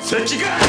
솔직아!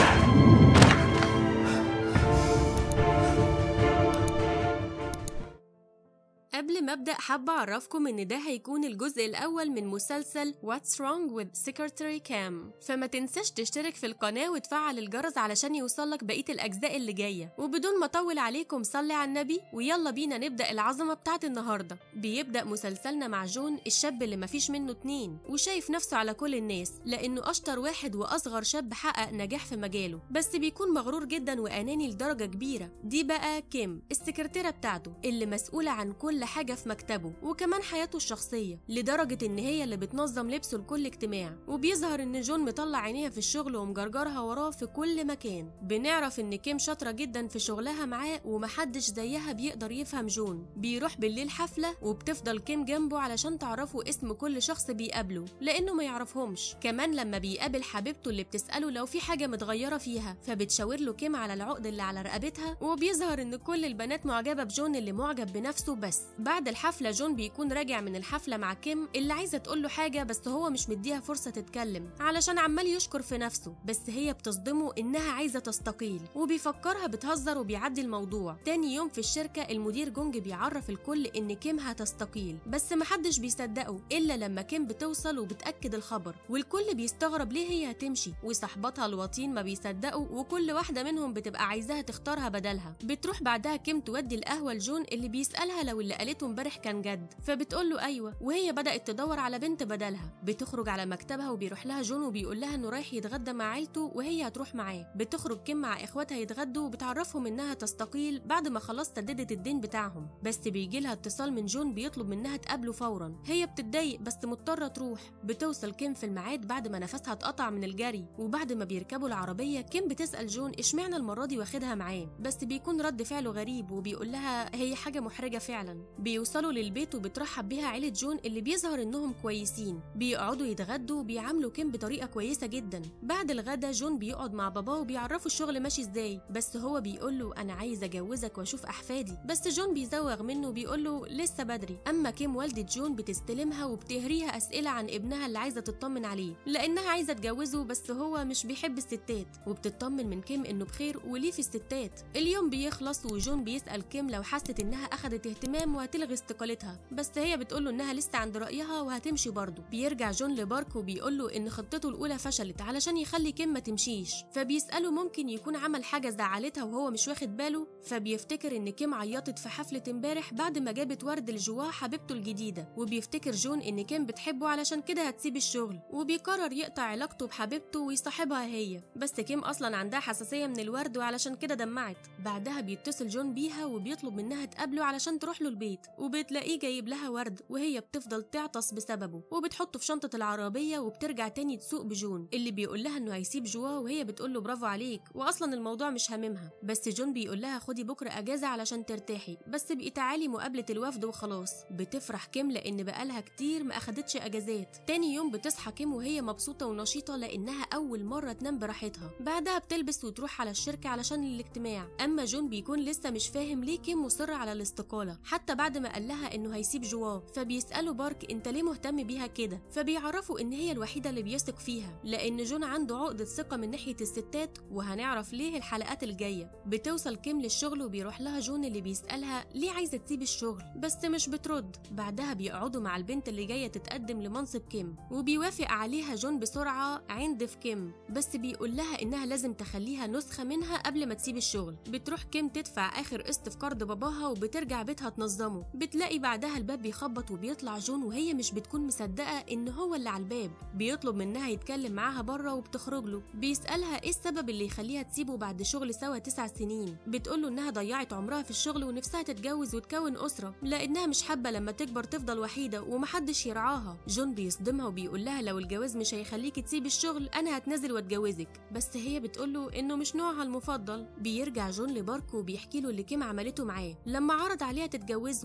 قبل ما ابدا حابه اعرفكم ان ده هيكون الجزء الاول من مسلسل What's Wrong with Secretary Cam فما تنساش تشترك في القناه وتفعل الجرس علشان يوصلك بقيه الاجزاء اللي جايه وبدون ما اطول عليكم صلي على النبي ويلا بينا نبدا العظمه بتاعت النهارده بيبدا مسلسلنا مع جون الشاب اللي مفيش منه اتنين وشايف نفسه على كل الناس لانه اشطر واحد واصغر شاب حقق نجاح في مجاله بس بيكون مغرور جدا واناني لدرجه كبيره دي بقى كيم السكرتيره بتاعته اللي مسؤوله عن كل حاجه في مكتبه وكمان حياته الشخصيه لدرجه ان هي اللي بتنظم لبسه لكل اجتماع وبيظهر ان جون مطلع عينيها في الشغل ومجرجرها وراه في كل مكان بنعرف ان كيم شاطره جدا في شغلها معاه ومحدش زيها بيقدر يفهم جون بيروح بالليل حفله وبتفضل كيم جنبه علشان تعرفوا اسم كل شخص بيقابله لانه ما يعرفهمش كمان لما بيقابل حبيبته اللي بتساله لو في حاجه متغيره فيها فبتشاور له كيم على العقد اللي على رقبتها وبيظهر ان كل البنات معجبه بجون اللي معجب بنفسه بس بعد الحفله جون بيكون راجع من الحفله مع كيم اللي عايزه تقول له حاجه بس هو مش مديها فرصه تتكلم علشان عمال يشكر في نفسه بس هي بتصدمه انها عايزه تستقيل وبيفكرها بتهزر وبيعدي الموضوع تاني يوم في الشركه المدير جونج بيعرف الكل ان كيم هتستقيل بس محدش بيصدقه الا لما كيم بتوصل وبتاكد الخبر والكل بيستغرب ليه هي هتمشي وصاحباتها الواطين ما بيصدقوا وكل واحده منهم بتبقى عايزاها تختارها بدلها بتروح بعدها كيم تودي القهوه لجون اللي بيسالها لو اللي قالته امبارح كان جد فبتقول له ايوه وهي بدات تدور على بنت بدلها بتخرج على مكتبها وبيروح لها جون وبيقول لها انه رايح يتغدى مع عيلته وهي هتروح معاه بتخرج كيم مع اخواتها يتغدوا وبتعرفهم انها تستقيل بعد ما خلاص سددت الدين بتاعهم بس بيجي لها اتصال من جون بيطلب منها تقابله فورا هي بتتضايق بس مضطره تروح بتوصل كيم في الميعاد بعد ما نفسها اتقطع من الجري وبعد ما بيركبوا العربيه كيم بتسال جون اشمعنى المره دي واخدها معاه بس بيكون رد فعله غريب وبيقول لها هي حاجه محرجه فعلا بيوصلوا للبيت وبترحب بيها عيله جون اللي بيظهر انهم كويسين بيقعدوا يتغدوا وبيعاملوا كيم بطريقه كويسه جدا بعد الغدا جون بيقعد مع باباه وبيعرفوا الشغل ماشي ازاي بس هو بيقول له انا عايز اجوزك واشوف احفادي بس جون بيزوغ منه وبيقول له لسه بدري اما كيم والده جون بتستلمها وبتهريها اسئله عن ابنها اللي عايزه تطمن عليه لانها عايزه تجوزه بس هو مش بيحب الستات وبتطمن من كيم انه بخير وليه في الستات اليوم بيخلص وجون بيسال كيم لو حست انها اخدت اهتمام وهتلغي استقالتها بس هي بتقول له انها لسه عند رايها وهتمشي برضه بيرجع جون لبارك وبيقول له ان خطته الاولى فشلت علشان يخلي كيم ما تمشيش فبيساله ممكن يكون عمل حاجه زعلتها وهو مش واخد باله فبيفتكر ان كيم عيطت في حفله امبارح بعد ما جابت ورد لجوا حبيبته الجديده وبيفتكر جون ان كيم بتحبه علشان كده هتسيب الشغل وبيقرر يقطع علاقته بحبيبته ويصاحبها هي بس كيم اصلا عندها حساسيه من الورد وعلشان كده دمعت بعدها بيتصل جون بيها وبيطلب منها تقابله علشان تروح له البيت وبتلاقيه جايب لها ورد وهي بتفضل تعطس بسببه وبتحطه في شنطه العربيه وبترجع تاني تسوق بجون اللي بيقول لها انه هيسيب جوا وهي بتقول له برافو عليك واصلا الموضوع مش هاممها بس جون بيقول لها خدي بكره اجازه علشان ترتاحي بس بقي تعالي مقابله الوفد وخلاص بتفرح كيم لان بقالها كتير ما اخدتش اجازات تاني يوم بتصحى كيم وهي مبسوطه ونشيطه لانها اول مره تنام براحتها بعدها بتلبس وتروح على الشركه علشان الاجتماع اما جون بيكون لسه مش فاهم ليه كيم مصر على الاستقاله حتى بعد ما قال لها انه هيسيب جوا فبيسالوا بارك انت ليه مهتم بيها كده فبيعرفوا ان هي الوحيده اللي بيثق فيها لان جون عنده عقده ثقه من ناحيه الستات وهنعرف ليه الحلقات الجايه بتوصل كيم للشغل وبيروح لها جون اللي بيسالها ليه عايزه تسيب الشغل بس مش بترد بعدها بيقعدوا مع البنت اللي جايه تتقدم لمنصب كيم وبيوافق عليها جون بسرعه عند في كيم بس بيقول لها انها لازم تخليها نسخه منها قبل ما تسيب الشغل بتروح كيم تدفع اخر قسط في قرض باباها وبترجع بيتها تنظمه بتلاقي بعدها الباب بيخبط وبيطلع جون وهي مش بتكون مصدقه ان هو اللي على الباب بيطلب منها يتكلم معاها بره وبتخرج له بيسالها ايه السبب اللي يخليها تسيبه بعد شغل سوا تسع سنين بتقول له انها ضيعت عمرها في الشغل ونفسها تتجوز وتكون اسره لانها مش حابه لما تكبر تفضل وحيده ومحدش يرعاها جون بيصدمها وبيقول لها لو الجواز مش هيخليكي تسيبي الشغل انا هتنازل واتجوزك بس هي بتقول له انه مش نوعها المفضل بيرجع جون لبارك وبيحكي له اللي كيم عملته معاه لما عرض عليها تتجوزه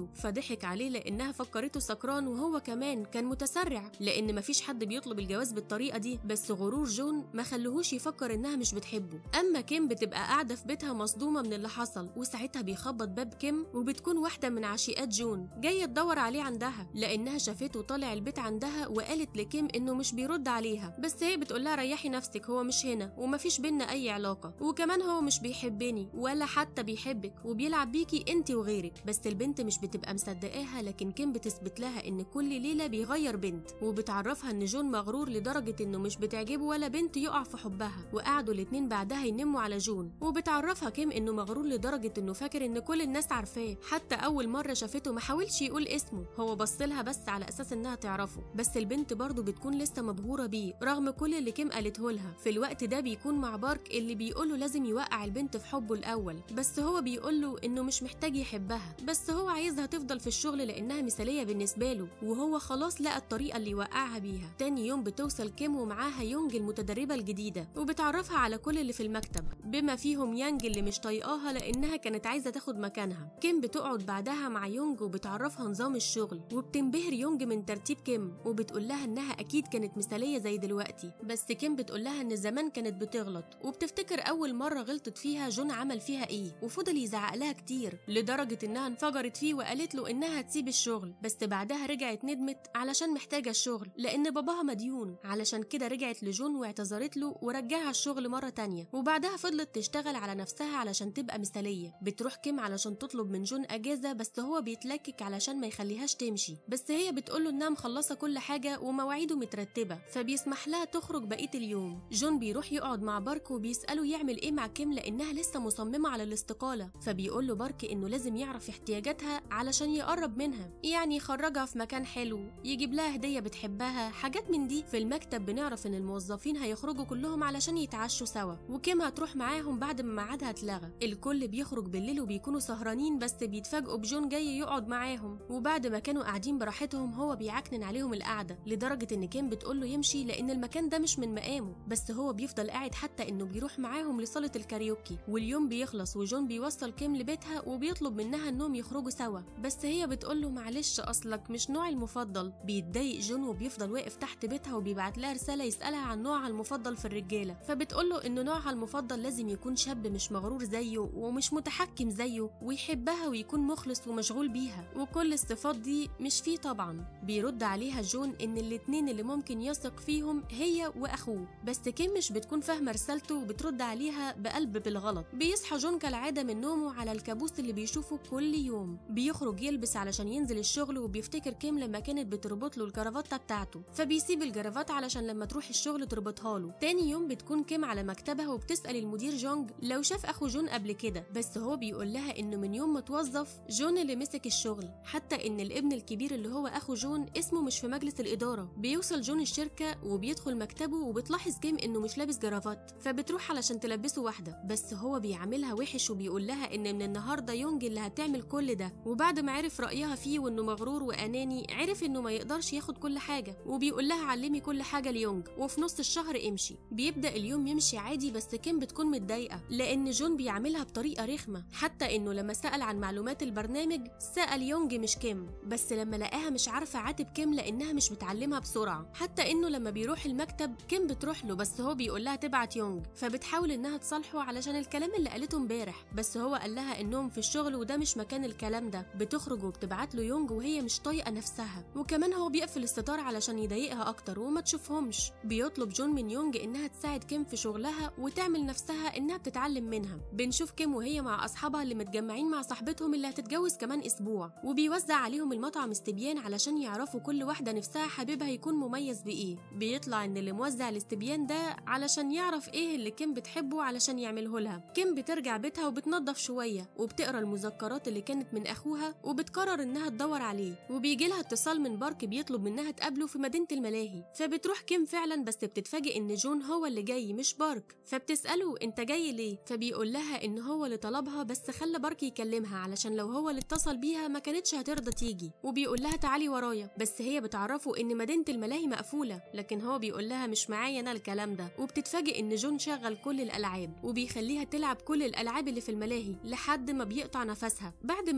صاحبته فضحك عليه لانها فكرته سكران وهو كمان كان متسرع لان مفيش حد بيطلب الجواز بالطريقه دي بس غرور جون ما خلوهوش يفكر انها مش بتحبه اما كيم بتبقى قاعده في بيتها مصدومه من اللي حصل وساعتها بيخبط باب كيم وبتكون واحده من عشيقات جون جايه تدور عليه عندها لانها شافته طالع البيت عندها وقالت لكيم انه مش بيرد عليها بس هي بتقول لها ريحي نفسك هو مش هنا ومفيش بينا اي علاقه وكمان هو مش بيحبني ولا حتى بيحبك وبيلعب بيكي انت وغيرك بس البنت مش بتبقى مصدقاها لكن كيم بتثبت لها ان كل ليله بيغير بنت وبتعرفها ان جون مغرور لدرجه انه مش بتعجبه ولا بنت يقع في حبها وقعدوا الاتنين بعدها ينموا على جون وبتعرفها كيم انه مغرور لدرجه انه فاكر ان كل الناس عارفاه حتى اول مره شافته ما حاولش يقول اسمه هو بصلها بس على اساس انها تعرفه بس البنت برضه بتكون لسه مبهوره بيه رغم كل اللي كيم قالته لها في الوقت ده بيكون مع بارك اللي بيقوله لازم يوقع البنت في حبه الاول بس هو بيقوله انه مش محتاج يحبها بس هو عايزها تفضل في الشغل لانها مثاليه بالنسبه له وهو خلاص لقى الطريقه اللي يوقعها بيها تاني يوم بتوصل كيم ومعاها يونج المتدربه الجديده وبتعرفها على كل اللي في المكتب بما فيهم يانج اللي مش طايقاها لانها كانت عايزه تاخد مكانها كيم بتقعد بعدها مع يونج وبتعرفها نظام الشغل وبتنبهر يونج من ترتيب كيم وبتقول لها انها اكيد كانت مثاليه زي دلوقتي بس كيم بتقول لها ان زمان كانت بتغلط وبتفتكر اول مره غلطت فيها جون عمل فيها ايه وفضل يزعق لها كتير لدرجه انها انفجرت فيه وقالت له انها تسيب الشغل بس بعدها رجعت ندمت علشان محتاجه الشغل لان باباها مديون علشان كده رجعت لجون واعتذرت له ورجعها الشغل مره تانية وبعدها فضلت تشتغل على نفسها علشان تبقى مثاليه بتروح كيم علشان تطلب من جون اجازه بس هو بيتلكك علشان ما يخليهاش تمشي بس هي بتقوله انها مخلصه كل حاجه ومواعيده مترتبه فبيسمح لها تخرج بقيه اليوم جون بيروح يقعد مع بارك وبيساله يعمل ايه مع كيم لانها لسه مصممه على الاستقاله فبيقول له بارك انه لازم يعرف احتياجاتها علشان يقرب منها يعني يخرجها في مكان حلو يجيب لها هديه بتحبها حاجات من دي في المكتب بنعرف ان الموظفين هيخرجوا كلهم علشان يتعشوا سوا وكيم هتروح معاهم بعد ما ميعادها اتلغى الكل بيخرج بالليل وبيكونوا سهرانين بس بيتفاجئوا بجون جاي يقعد معاهم وبعد ما كانوا قاعدين براحتهم هو بيعكنن عليهم القعده لدرجه ان كيم بتقول له يمشي لان المكان ده مش من مقامه بس هو بيفضل قاعد حتى انه بيروح معاهم لصاله الكاريوكي واليوم بيخلص وجون بيوصل كيم لبيتها وبيطلب منها انهم يخرجوا سوا بس هي بتقول له معلش اصلك مش نوعي المفضل بيتضايق جون وبيفضل واقف تحت بيتها وبيبعت لها رساله يسالها عن نوعها المفضل في الرجاله فبتقول له انه نوعها المفضل لازم يكون شاب مش مغرور زيه ومش متحكم زيه ويحبها ويكون مخلص ومشغول بيها وكل الصفات دي مش فيه طبعا بيرد عليها جون ان الاتنين اللي ممكن يثق فيهم هي واخوه بس كيم مش بتكون فاهمه رسالته وبترد عليها بقلب بالغلط بيصحى جون كالعاده من نومه على الكابوس اللي بيشوفه كل يوم بيخرج يلبس علشان ينزل الشغل وبيفتكر كيم لما كانت بتربط له الجرافته بتاعته فبيسيب الجرافات علشان لما تروح الشغل تربطها له تاني يوم بتكون كيم على مكتبها وبتسال المدير جونج لو شاف اخو جون قبل كده بس هو بيقول لها انه من يوم ما توظف جون اللي مسك الشغل حتى ان الابن الكبير اللي هو اخو جون اسمه مش في مجلس الاداره بيوصل جون الشركه وبيدخل مكتبه وبتلاحظ كيم انه مش لابس جرافات فبتروح علشان تلبسه واحده بس هو بيعاملها وحش وبيقول لها ان من النهارده يونج اللي هتعمل كل ده وبعد ما عرف رايها فيه وانه مغرور واناني عرف انه ما يقدرش ياخد كل حاجه وبيقول لها علمي كل حاجه ليونج وفي نص الشهر امشي بيبدا اليوم يمشي عادي بس كيم بتكون متضايقه لان جون بيعملها بطريقه رخمه حتى انه لما سال عن معلومات البرنامج سال يونج مش كيم بس لما لقاها مش عارفه عاتب كيم لانها مش بتعلمها بسرعه حتى انه لما بيروح المكتب كيم بتروح له بس هو بيقول لها تبعت يونج فبتحاول انها تصالحه علشان الكلام اللي قالته امبارح بس هو قال لها انهم في الشغل وده مش مكان الكلام ده بتخرج وبتبعت له يونج وهي مش طايقه نفسها وكمان هو بيقفل الستار علشان يضايقها اكتر وما تشوفهمش بيطلب جون من يونج انها تساعد كيم في شغلها وتعمل نفسها انها بتتعلم منها بنشوف كيم وهي مع اصحابها اللي متجمعين مع صاحبتهم اللي هتتجوز كمان اسبوع وبيوزع عليهم المطعم استبيان علشان يعرفوا كل واحده نفسها حبيبها يكون مميز بايه بيطلع ان اللي موزع الاستبيان ده علشان يعرف ايه اللي كيم بتحبه علشان يعمله لها كيم بترجع بيتها وبتنظف شويه وبتقرا المذكرات اللي كانت من اخوها وبتقرر انها تدور عليه وبيجي لها اتصال من بارك بيطلب منها تقابله في مدينه الملاهي فبتروح كيم فعلا بس بتتفاجئ ان جون هو اللي جاي مش بارك فبتساله انت جاي ليه فبيقول لها ان هو اللي طلبها بس خلى بارك يكلمها علشان لو هو اللي اتصل بيها ما كانتش هترضى تيجي وبيقول لها تعالي ورايا بس هي بتعرفه ان مدينه الملاهي مقفوله لكن هو بيقول لها مش معايا انا الكلام ده وبتتفاجئ ان جون شغل كل الالعاب وبيخليها تلعب كل الالعاب اللي في الملاهي لحد ما بيقطع نفسها بعد ما بتنزل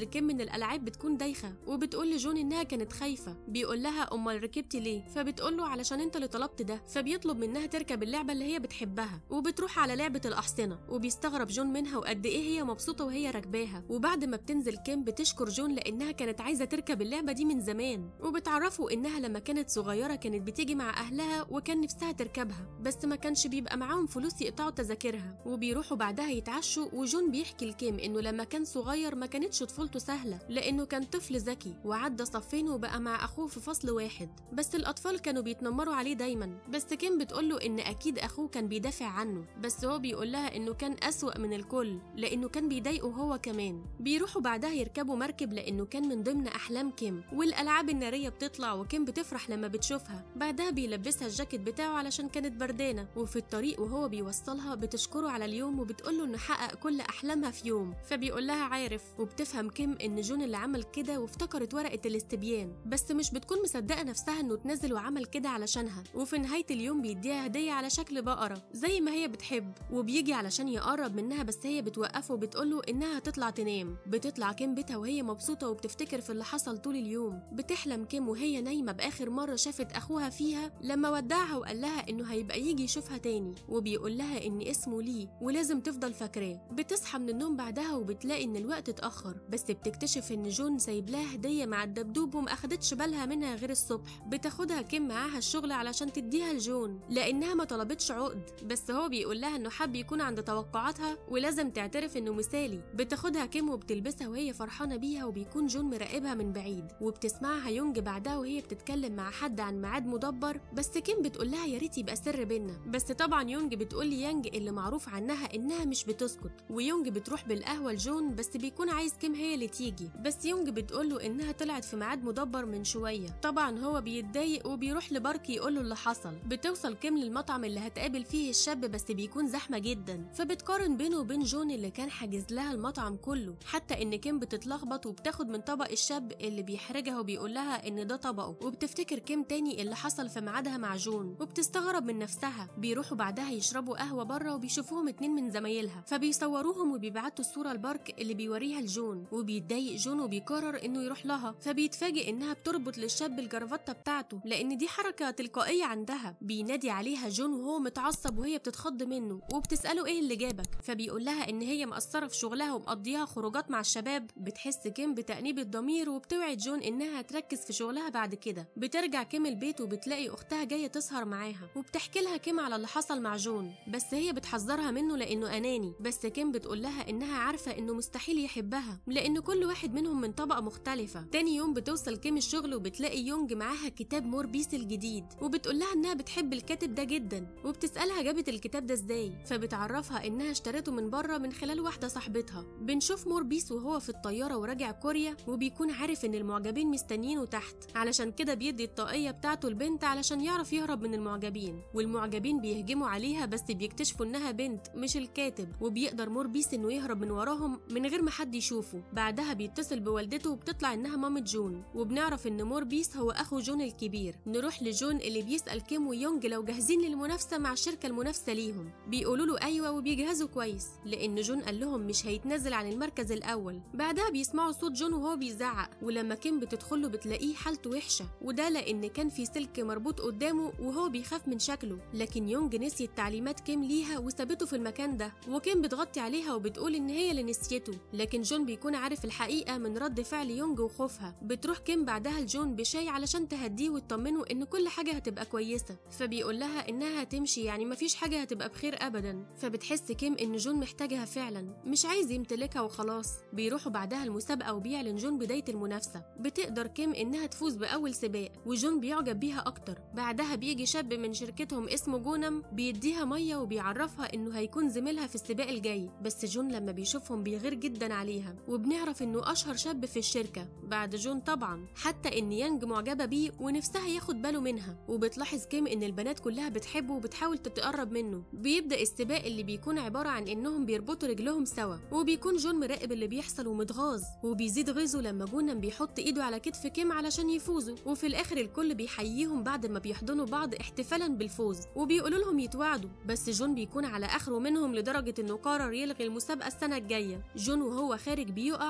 كيم من الالعاب بتكون دايخه وبتقول لجون انها كانت خايفه بيقول لها امال ركبتي ليه فبتقول له علشان انت اللي طلبت ده فبيطلب منها تركب اللعبه اللي هي بتحبها وبتروح على لعبه الاحصنه وبيستغرب جون منها وقد ايه هي مبسوطه وهي راكباها وبعد ما بتنزل كيم بتشكر جون لانها كانت عايزه تركب اللعبه دي من زمان وبتعرفه انها لما كانت صغيره كانت بتيجي مع اهلها وكان نفسها تركبها بس ما كانش بيبقى معاهم فلوس يقطعوا تذاكرها وبيروحوا بعدها يتعشوا وجون بيحكي لكيم انه لما كان صغير ما كانتش طفولته سهله لانه كان طفل ذكي وعدى صفين وبقى مع اخوه في فصل واحد بس الاطفال كانوا بيتنمروا عليه دايما بس كيم بتقوله ان اكيد اخوه كان بيدافع عنه بس هو بيقول لها انه كان اسوأ من الكل لانه كان بيضايقه هو كمان بيروحوا بعدها يركبوا مركب لانه كان من ضمن احلام كيم والالعاب الناريه بتطلع وكيم بتفرح لما بتشوفها بعدها بيلبسها الجاكيت بتاعه علشان كانت بردانه وفي الطريق وهو بيوصلها بتشكره على اليوم وبتقوله انه حقق كل احلامها في يوم فبيقول لها عارف وبتفهم كيم ان جون اللي عمل كده وافتكرت ورقه الاستبيان بس مش بتكون مصدقه نفسها انه اتنزل وعمل كده علشانها وفي نهايه اليوم بيديها هديه على شكل بقره زي ما هي بتحب وبيجي علشان يقرب منها بس هي بتوقفه وبتقوله انها هتطلع تنام بتطلع كيم بيتها وهي مبسوطه وبتفتكر في اللي حصل طول اليوم بتحلم كيم وهي نايمه باخر مره شافت اخوها فيها لما ودعها وقال لها انه هيبقى يجي يشوفها تاني وبيقول لها ان اسمه ليه ولازم تفضل فاكراه بتصحى من النوم بعدها وبتلاقي ان الوقت اتاخر بس بتكتشف ان جون سايب لها هديه مع الدبدوب وما اخدتش بالها منها غير الصبح بتاخدها كيم معاها الشغل علشان تديها لجون لانها ما طلبتش عقد بس هو بيقول لها انه حب يكون عند توقعاتها ولازم تعترف انه مثالي بتاخدها كيم وبتلبسها وهي فرحانه بيها وبيكون جون مراقبها من بعيد وبتسمعها يونج بعدها وهي بتتكلم مع حد عن ميعاد مدبر بس كيم بتقول لها يا ريت يبقى سر بينا بس طبعا يونج بتقول لي يانج اللي معروف عنها انها مش بتسكت ويونج بتروح بالقهوه لجون بس بيكون عايز كيم هي اللي تيجي بس يونج بتقول له انها طلعت في ميعاد مدبر من شويه طبعا هو بيتضايق وبيروح لبارك يقول له اللي حصل بتوصل كيم للمطعم اللي هتقابل فيه الشاب بس بيكون زحمه جدا فبتقارن بينه وبين جون اللي كان حاجز لها المطعم كله حتى ان كيم بتتلخبط وبتاخد من طبق الشاب اللي بيحرجها وبيقول لها ان ده طبقه وبتفتكر كيم تاني اللي حصل في ميعادها مع جون وبتستغرب من نفسها بيروحوا بعدها يشربوا قهوه بره وبيشوفوهم اتنين من زمايلها فبيصوروهم وبيبعتوا الصوره لبارك اللي بيوريها لجون وبيتضايق جون وبيقرر انه يروح لها فبيتفاجئ انها بتربط للشاب الجرافته بتاعته لان دي حركه تلقائيه عندها بينادي عليها جون وهو متعصب وهي بتتخض منه وبتساله ايه اللي جابك فبيقول لها ان هي مقصره في شغلها ومقضيها خروجات مع الشباب بتحس كيم بتأنيب الضمير وبتوعد جون انها تركز في شغلها بعد كده بترجع كيم البيت وبتلاقي اختها جايه تسهر معاها وبتحكي لها كيم على اللي حصل مع جون بس هي بتحذرها منه لانه اناني بس كيم بتقول لها انها عارفه انه مستحيل يحبها لان كل واحد منهم من طبقه مختلفه تاني يوم بتوصل كيم الشغل وبتلاقي يونج معاها كتاب مور بيس الجديد وبتقول لها انها بتحب الكاتب ده جدا وبتسالها جابت الكتاب ده ازاي فبتعرفها انها اشترته من بره من خلال واحده صاحبتها بنشوف مور بيس وهو في الطياره وراجع كوريا وبيكون عارف ان المعجبين مستنيينه تحت علشان كده بيدي الطاقيه بتاعته البنت علشان يعرف يهرب من المعجبين والمعجبين بيهجموا عليها بس بيكتشفوا انها بنت مش الكاتب وبيقدر مور بيس انه يهرب من وراهم من غير ما حد يشوفه بعدها بيتصل بوالدته وبتطلع انها مامة جون وبنعرف ان مور بيس هو اخو جون الكبير نروح لجون اللي بيسال كيم ويونج لو جاهزين للمنافسه مع الشركه المنافسه ليهم بيقولوا له ايوه وبيجهزوا كويس لان جون قال لهم مش هيتنازل عن المركز الاول بعدها بيسمعوا صوت جون وهو بيزعق ولما كيم بتدخله بتلاقيه حالته وحشه وده لان كان في سلك مربوط قدامه وهو بيخاف من شكله لكن يونج نسيت تعليمات كيم ليها وسابته في المكان ده وكيم بتغطي عليها وبتقول ان هي اللي نسيته لكن جون بيكون عارف الحقيقه من رد فعل يونج وخوفها بتروح كيم بعدها لجون بشاي علشان تهديه وتطمنه ان كل حاجه هتبقى كويسه فبيقول لها انها هتمشي يعني مفيش حاجه هتبقى بخير ابدا فبتحس كيم ان جون محتاجها فعلا مش عايز يمتلكها وخلاص بيروحوا بعدها المسابقه وبيعلن جون بدايه المنافسه بتقدر كيم انها تفوز باول سباق وجون بيعجب بيها اكتر بعدها بيجي شاب من شركتهم اسمه جونم بيديها ميه وبيعرفها انه هيكون زميلها في السباق الجاي بس جون لما بيشوفهم بيغير جدا عليها وبنعرف انه اشهر شاب في الشركه بعد جون طبعا حتى ان يانج معجبه بيه ونفسها ياخد باله منها وبتلاحظ كيم ان البنات كلها بتحبه وبتحاول تتقرب منه بيبدا السباق اللي بيكون عباره عن انهم بيربطوا رجلهم سوا وبيكون جون مراقب اللي بيحصل ومتغاظ وبيزيد غيظه لما جونم بيحط ايده على كتف كيم علشان يفوزوا وفي الاخر الكل بيحييهم بعد ما بيحضنوا بعض احتفالا بالفوز وبيقولوا لهم يتوعدوا بس جون بيكون على اخره منهم لدرجه انه قرر يلغي المسابقه السنه الجايه جون وهو خارج بيقع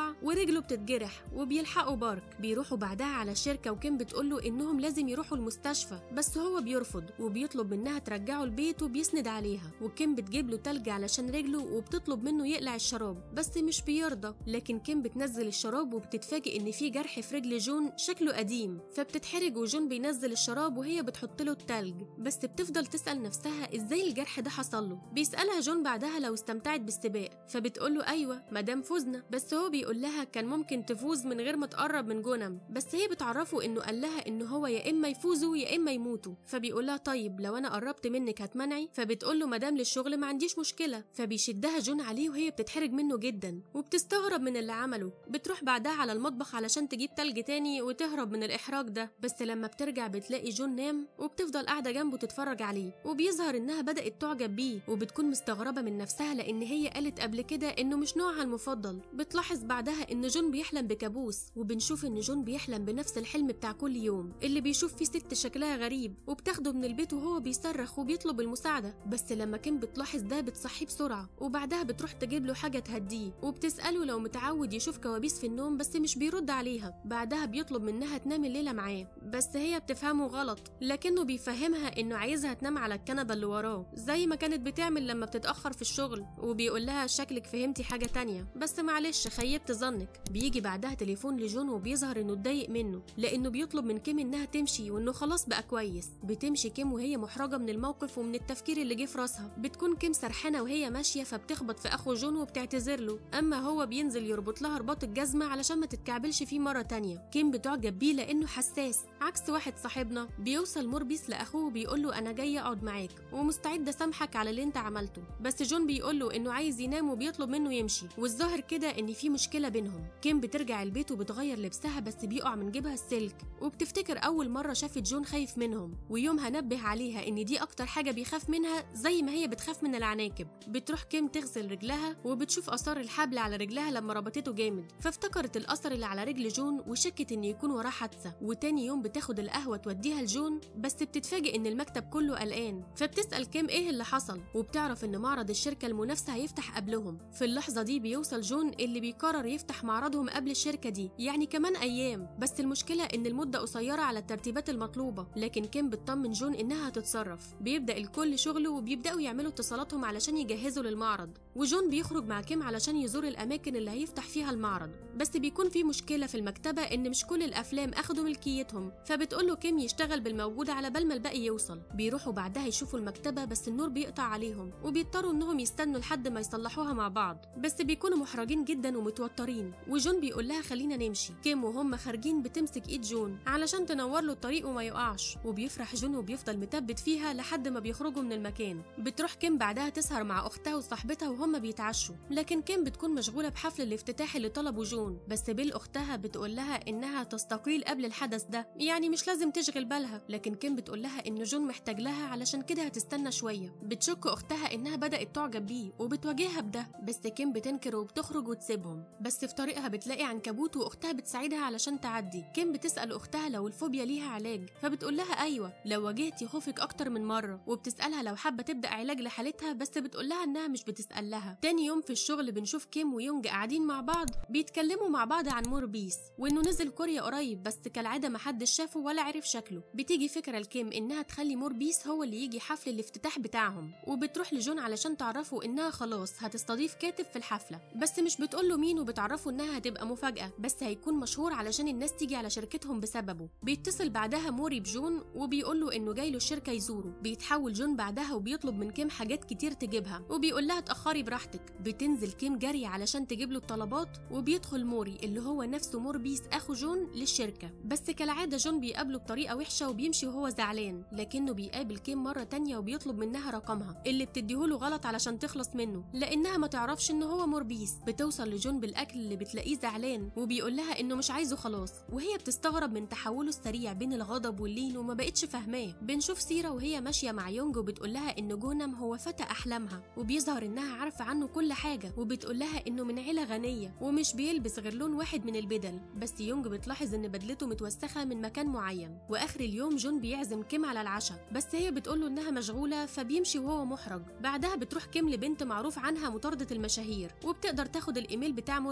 بيقع ورجله بتتجرح وبيلحقوا بارك بيروحوا بعدها على الشركة وكيم بتقوله إنهم لازم يروحوا المستشفى بس هو بيرفض وبيطلب منها ترجعه البيت وبيسند عليها وكيم بتجيب له تلج علشان رجله وبتطلب منه يقلع الشراب بس مش بيرضى لكن كيم بتنزل الشراب وبتتفاجئ إن في جرح في رجل جون شكله قديم فبتتحرج وجون بينزل الشراب وهي بتحط له التلج بس بتفضل تسأل نفسها إزاي الجرح ده حصل له بيسألها جون بعدها لو استمتعت بالسباق فبتقول له أيوة مدام فزنا بس هو بيقول لها كان ممكن تفوز من غير ما تقرب من جونم بس هي بتعرفه إنه قال لها إن هو يا إما يفوزوا يا إما يموتوا فبيقول لها طيب لو أنا قربت منك هتمنعي فبتقول له مدام للشغل ما عنديش مشكلة فبيشدها جون عليه وهي بتتحرج منه جدا وبتستغرب من اللي عمله بتروح بعدها على المطبخ علشان تجيب تلج تاني وتهرب من الإحراج ده بس لما بترجع بتلاقي جون نام وبتفضل قاعدة جنبه تتفرج عليه وبيظهر إنها بدأت تعجب بيه وبتكون مستغربة من نفسها لأن هي قالت قبل كده إنه مش نوعها المفضل بتلاحظ بعدها إن جون بيحلم بكابوس وبنشوف إن جون بيحلم بنفس الحلم بتاع كل يوم اللي بيشوف فيه ست شكلها غريب وبتاخده من البيت وهو بيصرخ وبيطلب المساعدة بس لما كيم بتلاحظ ده بتصحيه بسرعة وبعدها بتروح تجيب له حاجة تهديه وبتسأله لو متعود يشوف كوابيس في النوم بس مش بيرد عليها بعدها بيطلب منها تنام الليلة معاه بس هي بتفهمه غلط لكنه بيفهمها إنه عايزها تنام على الكنبة اللي وراه زي ما كانت بتعمل لما بتتأخر في الشغل وبيقول لها شكلك فهمتي حاجة تانية بس معلش خيبت ظنك بيجي بعدها تليفون لجون وبيظهر إنه اتضايق منه لأنه بيطلب من كيم إنها تمشي وإنه خلاص بقى كويس بتمشي كيم وهي محرجة من الموقف ومن التفكير اللي جه في راسها بتكون كيم سرحانة وهي ماشية فبتخبط في أخو جون وبتعتذر له أما هو بينزل يربط لها رباط الجزمة علشان ما تتكعبلش فيه مرة تانية كيم بتعجب بيه لأنه حساس عكس واحد صاحبنا بيوصل موربيس لأخوه وبيقول له أنا جاي أقعد معاك ومستعد أسامحك على اللي أنت عملته بس جون بيقول له إنه عايز ينام وبيطلب منه يمشي والظاهر كده إن في مشكلة بينهم كيم بترجع البيت وبتغير لبسها بس بيقع من جيبها السلك وبتفتكر أول مرة شافت جون خايف منهم ويومها نبه عليها إن دي أكتر حاجة بيخاف منها زي ما هي بتخاف من العناكب بتروح كيم تغسل رجلها وبتشوف آثار الحبل على رجلها لما ربطته جامد فافتكرت الأثر اللي على رجل جون وشكت إن يكون وراه حادثة وتاني يوم بتاخد القهوة توديها لجون بس بتتفاجئ إن المكتب كله قلقان فبتسأل كيم إيه اللي حصل وبتعرف إن معرض الشركة المنافسة هيفتح قبلهم في اللحظة دي بيوصل جون اللي بيقرر يفتح معرضهم قبل الشركة دي يعني كمان أيام بس المشكلة إن المدة قصيرة على الترتيبات المطلوبة لكن كيم بتطمن جون إنها هتتصرف بيبدأ الكل شغله وبيبدأوا يعملوا اتصالاتهم علشان يجهزوا للمعرض وجون بيخرج مع كيم علشان يزور الأماكن اللي هيفتح فيها المعرض بس بيكون في مشكلة في المكتبة إن مش كل الأفلام أخدوا ملكيتهم فبتقول له كيم يشتغل بالموجود على بال ما الباقي يوصل بيروحوا بعدها يشوفوا المكتبة بس النور بيقطع عليهم وبيضطروا إنهم يستنوا لحد ما يصلحوها مع بعض بس بيكونوا محرجين جدا ومتوترين وجون بيقول لها خلينا نمشي كيم وهم خارجين بتمسك ايد جون علشان تنور له الطريق وما يقعش وبيفرح جون وبيفضل متبت فيها لحد ما بيخرجوا من المكان بتروح كيم بعدها تسهر مع اختها وصاحبتها وهم بيتعشوا لكن كيم بتكون مشغوله بحفل الافتتاح اللي طلبه جون بس بيل اختها بتقول لها انها تستقيل قبل الحدث ده يعني مش لازم تشغل بالها لكن كيم بتقول لها ان جون محتاج لها علشان كده هتستنى شويه بتشك اختها انها بدات تعجب بيه وبتواجهها بده بس كيم بتنكر وبتخرج وتسيبهم بس في طريقها بتلاقي عنكبوت واختها بتساعدها علشان تعدي كيم بتسال اختها لو الفوبيا ليها علاج فبتقول لها ايوه لو واجهتي خوفك اكتر من مره وبتسالها لو حابه تبدا علاج لحالتها بس بتقول لها انها مش بتسال لها تاني يوم في الشغل بنشوف كيم ويونج قاعدين مع بعض بيتكلموا مع بعض عن موربيس وانه نزل كوريا قريب بس كالعاده محدش شافه ولا عرف شكله بتيجي فكره لكيم انها تخلي موربيس هو اللي يجي حفل الافتتاح بتاعهم وبتروح لجون علشان تعرفه انها خلاص هتستضيف كاتب في الحفله بس مش بتقول له مين وبتعرفه انها هتبقى مفاجاه بس هيكون مشهور علشان الناس تيجي على شركتهم بسببه بيتصل بعدها موري بجون وبيقول له انه جاي له الشركه يزوره بيتحول جون بعدها وبيطلب من كيم حاجات كتير تجيبها وبيقول لها اتاخري براحتك بتنزل كيم جري علشان تجيب له الطلبات وبيدخل موري اللي هو نفسه موربيس اخو جون للشركه بس كالعاده جون بيقابله بطريقه وحشه وبيمشي وهو زعلان لكنه بيقابل كيم مره تانية وبيطلب منها رقمها اللي بتديهوله غلط علشان تخلص منه لانها ما تعرفش ان هو موربيس بتوصل لجون بالاكل اللي بتلاقيه زعلان وبيقول لها انه مش عايزه خلاص وهي بتستغرب من تحوله السريع بين الغضب واللين وما بقتش فاهماه بنشوف سيرة وهي ماشية مع يونج وبتقول لها ان جونم هو فتى احلامها وبيظهر انها عارفة عنه كل حاجة وبتقول لها انه من عيلة غنية ومش بيلبس غير لون واحد من البدل بس يونج بتلاحظ ان بدلته متوسخة من مكان معين واخر اليوم جون بيعزم كيم على العشاء بس هي بتقول له انها مشغولة فبيمشي وهو محرج بعدها بتروح كيم لبنت معروف عنها مطاردة المشاهير وبتقدر تاخد الايميل بتاع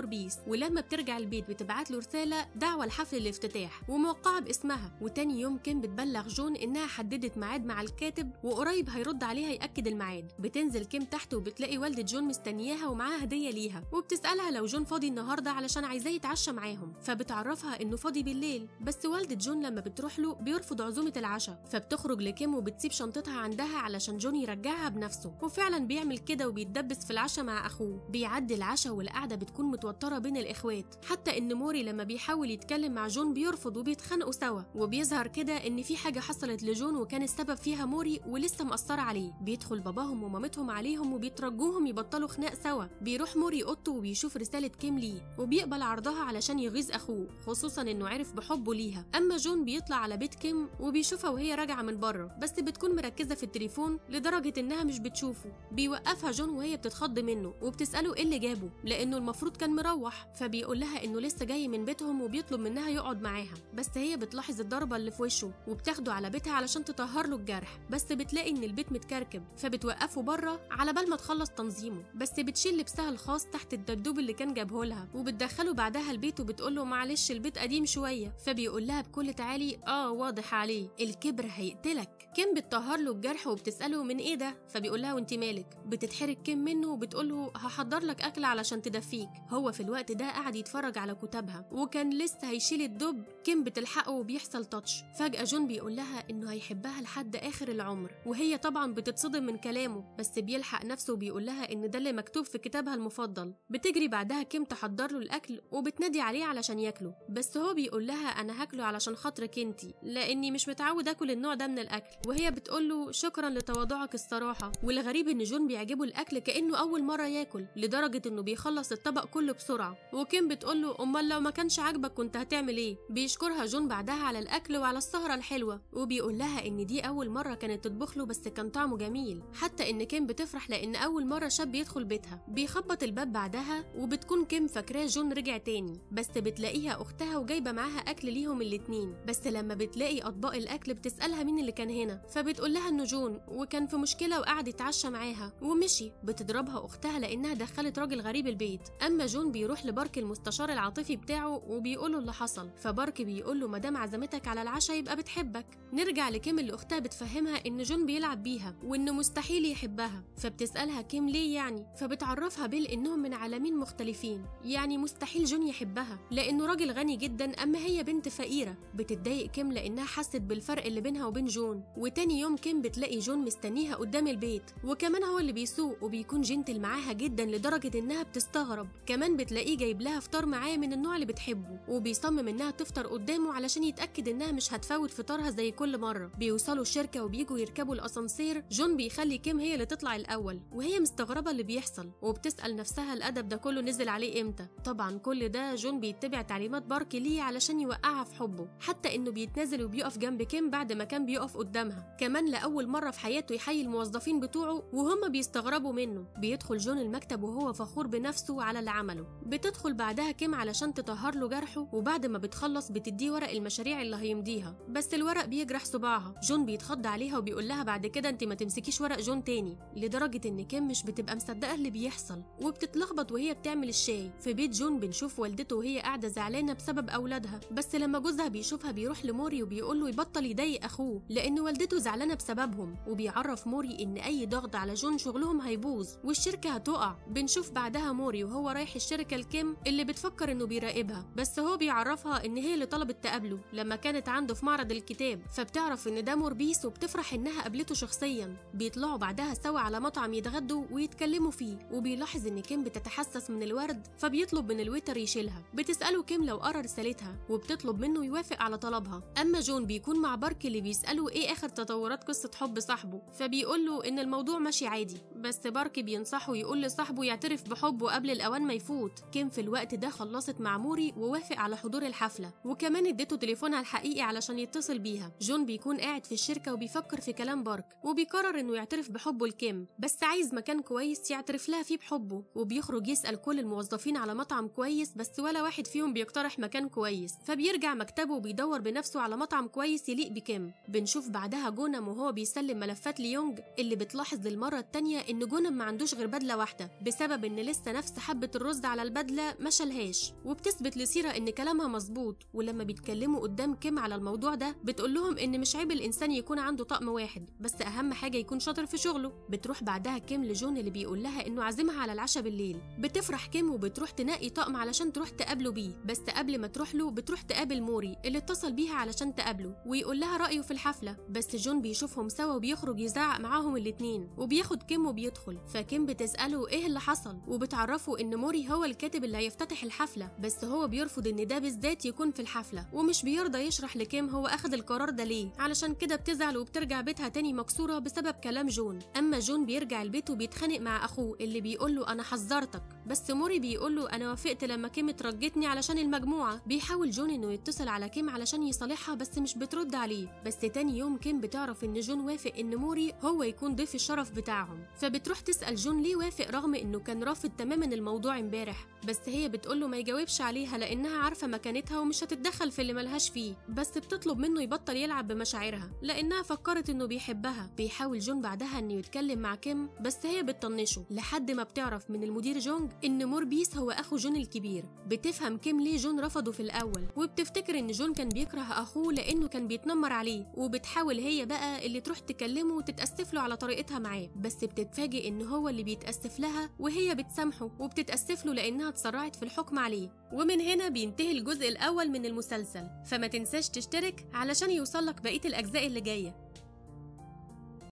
موربيس ولما بترجع البيت بتبعت له رسالة دعوة لحفل الافتتاح وموقعة باسمها وتاني يوم كيم بتبلغ جون إنها حددت ميعاد مع الكاتب وقريب هيرد عليها يأكد الميعاد بتنزل كيم تحت وبتلاقي والدة جون مستنياها ومعاها هدية ليها وبتسألها لو جون فاضي النهاردة علشان عايزاه يتعشى معاهم فبتعرفها إنه فاضي بالليل بس والدة جون لما بتروح له بيرفض عزومة العشاء فبتخرج لكيم وبتسيب شنطتها عندها علشان جون يرجعها بنفسه وفعلا بيعمل كده وبيتدبس في العشاء مع أخوه بيعدي العشاء والقعدة بتكون متوترة بين الإخوات حتى إن موري لما بيحاول يتكلم مع جون بيرفض وبيتخانقوا سوا وبيظهر كده إن في حاجة حصلت لجون وكان السبب فيها موري ولسه مأثرة عليه بيدخل باباهم ومامتهم عليهم وبيترجوهم يبطلوا خناق سوا بيروح موري اوضته وبيشوف رسالة كيم ليه وبيقبل عرضها علشان يغيظ أخوه خصوصا إنه عرف بحبه ليها أما جون بيطلع على بيت كيم وبيشوفها وهي راجعة من بره بس بتكون مركزة في التليفون لدرجة إنها مش بتشوفه بيوقفها جون وهي بتتخض منه وبتسأله إيه اللي جابه لأنه المفروض كان مروح فبيقول لها إنه لسه جاي من بيتهم وبيطلب منها يقعد معاها بس هي بتلاحظ الضربة اللي في وشه وبتاخده على بيتها علشان تطهر له الجرح بس بتلاقي إن البيت متكركب فبتوقفه بره على بال ما تخلص تنظيمه بس بتشيل لبسها الخاص تحت الدبدوب اللي كان جابه لها وبتدخله بعدها البيت وبتقول له معلش البيت قديم شوية فبيقول لها بكل تعالي اه واضح عليه الكبر هيقتلك كيم بتطهر له الجرح وبتسأله من ايه ده فبيقول لها وانت مالك بتتحرك كيم منه وبتقول له هحضر لك اكل علشان تدفيك هو في الوقت ده قاعد يتفرج على كتابها وكان لسه هيشيل الدب كيم بتلحقه وبيحصل تاتش فجأة جون بيقول لها انه هيحبها لحد اخر العمر وهي طبعا بتتصدم من كلامه بس بيلحق نفسه وبيقول لها ان ده اللي مكتوب في كتابها المفضل بتجري بعدها كيم تحضر له الاكل وبتنادي عليه علشان ياكله بس هو بيقول لها انا هاكله علشان خاطرك انتي لاني مش متعود اكل النوع ده من الاكل وهي بتقول له شكرا لتواضعك الصراحه والغريب ان جون بيعجبه الاكل كانه اول مره ياكل لدرجه انه بيخلص الطبق كله بسرعه وكيم بتقول له امال لو ما كانش عاجبك كنت هتعمل ايه بيشكرها جون بعدها على الاكل وعلى السهره الحلوه وبيقول لها ان دي اول مره كانت تطبخ له بس كان طعمه جميل حتى ان كيم بتفرح لان اول مره شاب يدخل بيتها بيخبط الباب بعدها وبتكون كيم فاكراه جون رجع تاني بس بتلاقيها اختها وجايبه معاها اكل ليهم الاتنين بس لما بتلاقي اطباق الاكل بتسالها مين اللي كان هنا فبتقول لها انه جون وكان في مشكله وقعد يتعشى معاها ومشي بتضربها اختها لانها دخلت راجل غريب البيت اما جون بيروح لبارك المستشار العاطفي بتاعه وبيقول له اللي حصل فبارك بيقول له مدام عزمتك على العشاء يبقى بتحبك نرجع لكيم اللي اختها بتفهمها ان جون بيلعب بيها وانه مستحيل يحبها فبتسالها كيم ليه يعني فبتعرفها بيل انهم من عالمين مختلفين يعني مستحيل جون يحبها لانه راجل غني جدا اما هي بنت فقيره بتتضايق كيم لانها حست بالفرق اللي بينها وبين جون وتاني يوم كيم بتلاقي جون مستنيها قدام البيت وكمان هو اللي بيسوق وبيكون جنتل معاها جدا لدرجه انها بتستغرب كمان بتلاقيه جايب لها فطار معاه من النوع اللي بتحبه وبيصمم انها تفطر قدامه علشان يتاكد انها مش هتفوت فطارها زي كل مره بيوصلوا الشركه وبيجوا يركبوا الاسانسير جون بيخلي كيم هي اللي تطلع الاول وهي مستغربه اللي بيحصل وبتسال نفسها الادب ده كله نزل عليه امتى طبعا كل ده جون بيتبع تعليمات بارك ليه علشان يوقعها في حبه حتى انه بيتنازل وبيقف جنب كيم بعد ما كان بيقف قدامها كمان لاول مره في حياته يحيي الموظفين بتوعه وهم بيستغربوا منه بيدخل جون المكتب وهو فخور بنفسه على اللي عمله بتدخل بعدها كيم علشان تطهر له جرحه وبعد ما بتخلص بتديه ورق المشاريع اللي هيمضيها بس الورق بيجرح صباعها جون بيتخض عليها وبيقول لها بعد كده انت ما تمسكيش ورق جون تاني لدرجه ان كيم مش بتبقى مصدقه اللي بيحصل وبتتلخبط وهي بتعمل الشاي في بيت جون بنشوف والدته وهي قاعده زعلانه بسبب اولادها بس لما جوزها بيشوفها بيروح لموري وبيقول له يبطل يضايق اخوه لان والدته زعلانه بسببهم وبيعرف موري ان اي ضغط على جون شغلهم هيبوظ والشركه هتقع بنشوف بعدها موري وهو رايح الشركه الكيم اللي بتفكر انه بيراقبها بس هو بيعرفها ان هي اللي طلبت تقابله لما كانت عنده في معرض الكتاب فبتعرف ان ده موربيس وبتفرح انها قابلته شخصيا بيطلعوا بعدها سوا على مطعم يتغدوا ويتكلموا فيه وبيلاحظ ان كيم بتتحسس من الورد فبيطلب من الويتر يشيلها بتساله كيم لو قرا رسالتها وبتطلب منه يوافق على طلبها اما جون بيكون مع بارك اللي بيساله ايه اخر تطورات قصه حب صاحبه فبيقول له ان الموضوع ماشي عادي بس بارك بينصحه يقول لصاحبه يعترف بحبه قبل الاوان ما يفوت كيم في الوقت ده خلصت مع موري ووافق على حضور الحفله وكمان اديته تليفونها الحقيقي علشان يتصل بيها جون بيكون قاعد في الشركه وبيفكر في كلام بارك وبيقرر انه يعترف بحبه لكيم بس عايز مكان كويس يعترف لها فيه بحبه وبيخرج يسال كل الموظفين على مطعم كويس بس ولا واحد فيهم بيقترح مكان كويس فبيرجع مكتبه وبيدور بنفسه على مطعم كويس يليق بكيم بنشوف بعدها جونم وهو بيسلم ملفات ليونج اللي بتلاحظ للمره التانيه ان جونم ما عندوش غير بدله واحده بسبب ان لسه نفس حبه الرز على على البدلة ما شالهاش وبتثبت لسيرة إن كلامها مظبوط ولما بيتكلموا قدام كيم على الموضوع ده بتقول لهم إن مش عيب الإنسان يكون عنده طقم واحد بس أهم حاجة يكون شاطر في شغله بتروح بعدها كيم لجون اللي بيقول لها إنه عازمها على العشاء بالليل بتفرح كيم وبتروح تنقي طقم علشان تروح تقابله بيه بس قبل ما تروح له بتروح تقابل موري اللي اتصل بيها علشان تقابله ويقول لها رأيه في الحفلة بس جون بيشوفهم سوا وبيخرج يزعق معاهم الاتنين وبياخد كيم وبيدخل فكيم بتسأله إيه اللي حصل وبتعرفه إن موري هو الكاتب اللي هيفتتح الحفلة بس هو بيرفض إن ده بالذات يكون في الحفلة ومش بيرضى يشرح لكيم هو أخد القرار ده ليه علشان كده بتزعل وبترجع بيتها تاني مكسورة بسبب كلام جون أما جون بيرجع البيت وبيتخانق مع أخوه اللي بيقول له أنا حذرتك بس موري بيقول له أنا وافقت لما كيم اترجتني علشان المجموعة بيحاول جون إنه يتصل على كيم علشان يصالحها بس مش بترد عليه بس تاني يوم كيم بتعرف إن جون وافق إن موري هو يكون ضيف الشرف بتاعهم فبتروح تسأل جون ليه وافق رغم إنه كان رافض تماما الموضوع امبارح بس هي بتقوله ما يجاوبش عليها لأنها عارفة مكانتها ومش هتتدخل في اللي ملهاش فيه بس بتطلب منه يبطل يلعب بمشاعرها لأنها فكرت إنه بيحبها بيحاول جون بعدها إنه يتكلم مع كيم بس هي بتطنشه لحد ما بتعرف من المدير جونج إن موربيس هو أخو جون الكبير بتفهم كيم ليه جون رفضه في الأول وبتفتكر إن جون كان بيكره أخوه لأنه كان بيتنمر عليه وبتحاول هي بقى اللي تروح تكلمه وتتأسف له على طريقتها معاه بس بتتفاجئ إن هو اللي بيتأسف لها وهي بتسامحه وبتتأسف له لأنها اتسرعت في الحكم عليه ومن هنا بينتهي الجزء الأول من المسلسل فما تنساش تشترك علشان يوصلك بقية الأجزاء اللي جاية